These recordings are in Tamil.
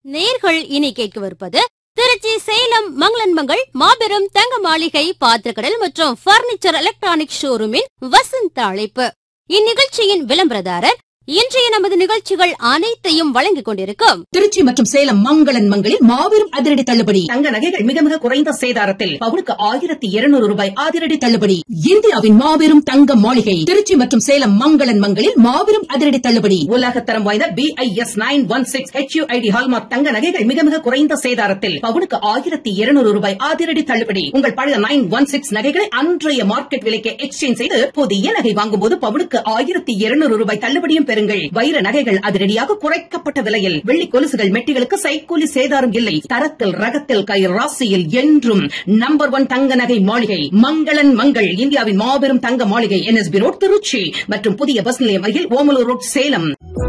நேர்கள் இனி கேட்கவிருப்பது திருச்சி சேலம் மங்களன்மங்கள் மாபெரும் தங்க மாளிகை பாத்திரக்கடல் மற்றும் பர்னிச்சர் எலக்ட்ரானிக் ஷோரூமின் வசந்த அழைப்பு இந்நிகழ்ச்சியின் விளம்பரதாரர் இன்றைய நமது நிகழ்ச்சிகள் அனைத்தையும் வழங்கிக் கொண்டிருக்கும் திருச்சி மற்றும் சேலம் மங்களன் மங்களில் மாபெரும் அதிரடி தள்ளுபடி தங்க நகைகள் மிக மிக குறைந்த சேதாரத்தில் பவுனுக்கு ஆயிரத்தி இருநூறு ரூபாய் அதிரடி தள்ளுபடி இந்தியாவின் மாபெரும் தங்க மாளிகை திருச்சி மற்றும் சேலம் மங்களன் மங்களில் மாபெரும் அதிரடி தள்ளுபடி உலகத்தரம் வாய்ந்த B I S nine one six H ID hallmark தங்க நகைகள் மிக மிக குறைந்த சேதாரத்தில் பவுனுக்கு ஆயிரத்தி இருநூறு ரூபாய் அதிரடி தள்ளுபடி உங்கள் பழைய நைன் ஒன் சிக்ஸ் நகைகளை அன்றைய மார்க்கெட் விலைக்கு எக்ஸ்சேஞ்ச் செய்து புதிய நகை வாங்கும் போது பவுனுக்கு ஆயிரத்தி இருநூறு ரூபாய் தள்ளுபடியும் பெறுங்கள் வைர நகைகள் அதிரடியாக குறைக்கப்பட்ட விலையில் வெள்ளி கொலுசுகள் மெட்டிகளுக்கு சைக்கூலி சேதாரம் இல்லை தரத்தில் ரகத்தில் கை ராசியில் என்றும் நம்பர் ஒன் தங்க நகை மாளிகை மங்களன் மங்கள் இந்தியாவின் மாபெரும் தங்க மாளிகை என்எஸ்பி ரோட் திருச்சி மற்றும் புதிய பஸ் நிலையம் அருகில் ஓமலூர் ரோட் சேலம்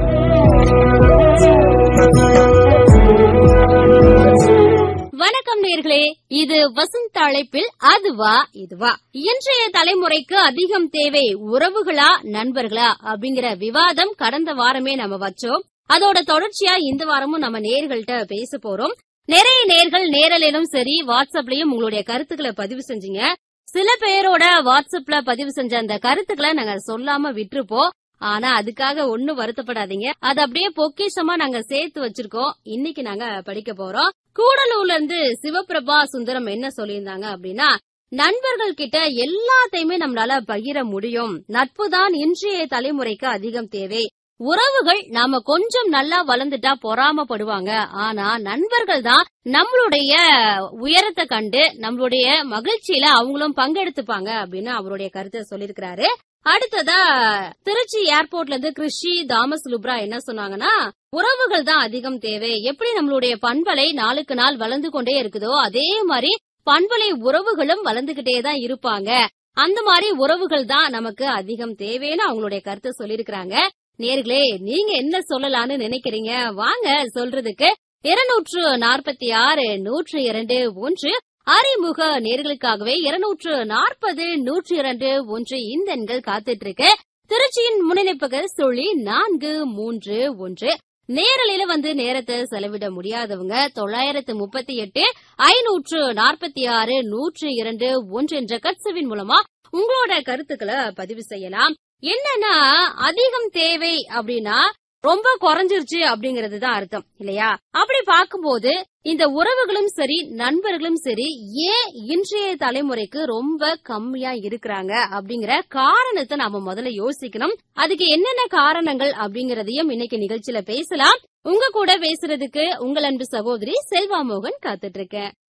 வணக்கம் நேர்களே இது வசந்த அழைப்பில் அதுவா இதுவா இன்றைய தலைமுறைக்கு அதிகம் தேவை உறவுகளா நண்பர்களா அப்படிங்கிற விவாதம் கடந்த வாரமே நம்ம வச்சோம் அதோட தொடர்ச்சியா இந்த வாரமும் நம்ம நேர்கள்ட்ட பேச போறோம் நிறைய நேர்கள் நேரலிலும் சரி வாட்ஸ்அப்லயும் உங்களுடைய கருத்துக்களை பதிவு செஞ்சீங்க சில பேரோட வாட்ஸ்அப்ல பதிவு செஞ்ச அந்த கருத்துக்களை நாங்க சொல்லாம விட்டுருப்போம் ஆனா அதுக்காக ஒண்ணும் வருத்தப்படாதீங்க அது அப்படியே பொக்கிஷமா நாங்க சேர்த்து வச்சிருக்கோம் இன்னைக்கு நாங்க படிக்க போறோம் கூடலூர்ல இருந்து சிவபிரபா சுந்தரம் என்ன சொல்லியிருந்தாங்க அப்படின்னா நண்பர்கள் கிட்ட எல்லாத்தையுமே நம்மளால பகிர முடியும் நட்பு தான் இன்றைய தலைமுறைக்கு அதிகம் தேவை உறவுகள் நாம கொஞ்சம் நல்லா வளர்ந்துட்டா பொறாமப்படுவாங்க ஆனா நண்பர்கள் தான் நம்மளுடைய உயரத்தை கண்டு நம்மளுடைய மகிழ்ச்சியில அவங்களும் பங்கெடுத்துப்பாங்க அப்படின்னு அவருடைய கருத்தை சொல்லிருக்கிறாரு அடுத்ததா திருச்சி ஏர்போர்ட்ல இருந்து கிருஷி தாமஸ் லுப்ரா என்ன சொன்னாங்கன்னா உறவுகள் தான் அதிகம் தேவை எப்படி நம்மளுடைய பண்பலை நாளுக்கு நாள் வளர்ந்து கொண்டே இருக்குதோ அதே மாதிரி பண்பலை உறவுகளும் வளர்ந்துகிட்டே தான் இருப்பாங்க அந்த மாதிரி உறவுகள் தான் நமக்கு அதிகம் தேவைன்னு அவங்களுடைய கருத்தை சொல்லிருக்கிறாங்க நேர்களே நீங்க என்ன சொல்லலாம்னு நினைக்கிறீங்க வாங்க சொல்றதுக்கு இருநூற்று நாற்பத்தி ஆறு நூற்று இரண்டு ஒன்று அறிமுக நேர்களுக்காகவே இருநூற்று நாற்பது நூற்று இரண்டு ஒன்று இந்த எண்கள் காத்துட்டு இருக்கு திருச்சியின் முன்னிணைப்புக்கு சொல்லி நான்கு மூன்று ஒன்று நேரலையில வந்து நேரத்தை செலவிட முடியாதவங்க தொள்ளாயிரத்து முப்பத்தி எட்டு ஐநூற்று நாற்பத்தி ஆறு நூற்று இரண்டு ஒன்று என்ற கட்சவின் மூலமா உங்களோட கருத்துக்களை பதிவு செய்யலாம் என்னன்னா அதிகம் தேவை அப்படின்னா ரொம்ப குறைஞ்சிருச்சு அப்படிங்கறது தான் அர்த்தம் இல்லையா அப்படி பார்க்கும்போது இந்த உறவுகளும் சரி நண்பர்களும் சரி ஏன் இன்றைய தலைமுறைக்கு ரொம்ப கம்மியா இருக்கிறாங்க அப்படிங்கிற காரணத்தை நாம முதல்ல யோசிக்கணும் அதுக்கு என்னென்ன காரணங்கள் அப்படிங்கறதையும் இன்னைக்கு நிகழ்ச்சியில பேசலாம் உங்க கூட பேசுறதுக்கு உங்கள் அன்பு சகோதரி செல்வா மோகன் காத்துட்டு இருக்கேன்